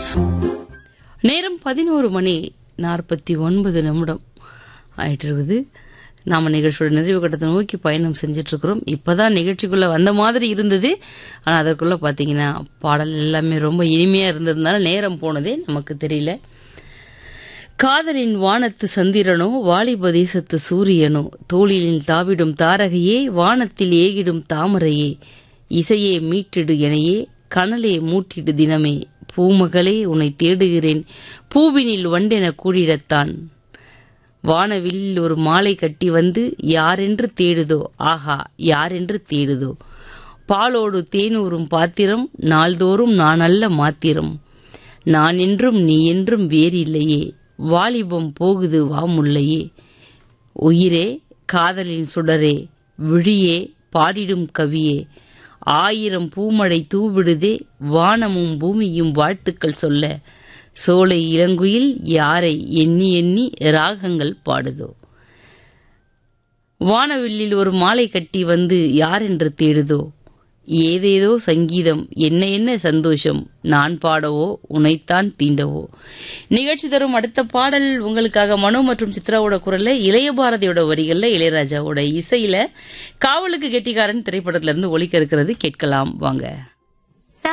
நேரம் பதினோரு மணி நாற்பத்தி ஒன்பது நிமிடம் ஆயிட்டு இருக்குது நாம நிகழ்ச்சியோட நிறைவு கட்டத்தை நோக்கி பயணம் செஞ்சுட்டு இருக்கிறோம் இப்பதான் நிகழ்ச்சிக்குள்ள வந்த மாதிரி இருந்தது ஆனா அதற்குள்ள பாத்தீங்கன்னா பாடல் எல்லாமே ரொம்ப இனிமையா இருந்ததுனால நேரம் போனதே நமக்கு தெரியல காதலின் வானத்து சந்திரனோ வாலிப தேசத்து சூரியனோ தோளிலில் தாவிடும் தாரகையே வானத்தில் ஏகிடும் தாமரையே இசையே மீட்டிடு எனையே கனலே மூட்டிடு தினமே பூமகளே உன்னை தேடுகிறேன் பூவினில் வண்டென கூடிடத்தான் வானவில் ஒரு மாலை கட்டி வந்து யாரென்று தேடுதோ ஆஹா யாரென்று தேடுதோ பாலோடு தேனூரும் பாத்திரம் நாள்தோறும் நான் அல்ல மாத்திரம் நான் என்றும் நீ என்றும் வேறில்லையே வாலிபம் போகுது வாமுல்லையே உயிரே காதலின் சுடரே விழியே பாடிடும் கவியே ஆயிரம் பூமழை தூவிடுதே வானமும் பூமியும் வாழ்த்துக்கள் சொல்ல சோலை இளங்குயில் யாரை எண்ணி எண்ணி ராகங்கள் பாடுதோ வானவில்லில் ஒரு மாலை கட்டி வந்து யார் என்று தேடுதோ ஏதேதோ சங்கீதம் என்ன என்ன சந்தோஷம் நான் பாடவோ உனைத்தான் தீண்டவோ நிகழ்ச்சி தரும் அடுத்த பாடல் உங்களுக்காக மனோ மற்றும் சித்ராவோட குரல்ல இளைய பாரதியோட வரிகள்ல இளையராஜாவோட இசையில காவலுக்கு கெட்டிக்காரன் திரைப்படத்துல இருந்து ஒலிக்க இருக்கிறது கேட்கலாம் வாங்க